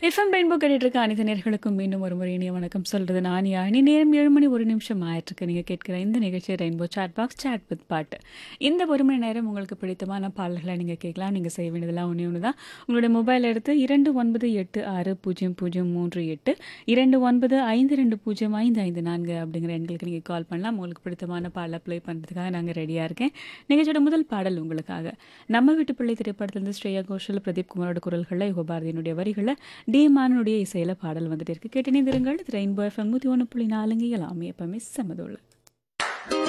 FM rainbow கேட்டுட்டு இருக்க அனைத்து நேர்களுக்கும் மீண்டும் ஒரு முறை இனிய வணக்கம் சொல்றது நான் யானி நேரம் ஏழு மணி ஒரு நிமிஷம் ஆயிட்டிருக்கு நீங்கள் கேட்குற இந்த நிகழ்ச்சி rainbow chat box chat with பாட்டு இந்த ஒரு மணி நேரம் உங்களுக்கு பிடித்தமான பாடல்களை நீங்கள் கேட்கலாம் நீங்கள் செய்ய வேண்டியதெல்லாம் ஒன்றே ஒன்று தான் உங்களுடைய மொபைல் எடுத்து இரண்டு ஒன்பது எட்டு ஆறு பூஜ்ஜியம் பூஜ்ஜியம் மூன்று எட்டு இரண்டு ஒன்பது ஐந்து ரெண்டு பூஜ்ஜியம் ஐந்து ஐந்து நான்கு அப்படிங்கிற எண்களுக்கு நீங்கள் கால் பண்ணலாம் உங்களுக்கு பிடித்தமான பாடலை ப்ளே பண்ணுறதுக்காக நாங்கள் ரெடியாக இருக்கேன் நிகழ்ச்சியோட முதல் பாடல் உங்களுக்காக நம்ம வீட்டு பிள்ளை திரைப்படத்திலிருந்து ஸ்ரேயா கோஷல் பிரதீப் குமாரோட குரல்களில் யுகபாரதியினுடைய வரிகளில் டி மானுடைய இசையில் பாடல் வந்துட்டு இருக்கு கேட்டு திருங்கள் ரெயின்போ எஃப்எம் நூற்றி ஒன்று புள்ளி நாலுங்க எல்லாமே எப்பவுமே சமதுள்ள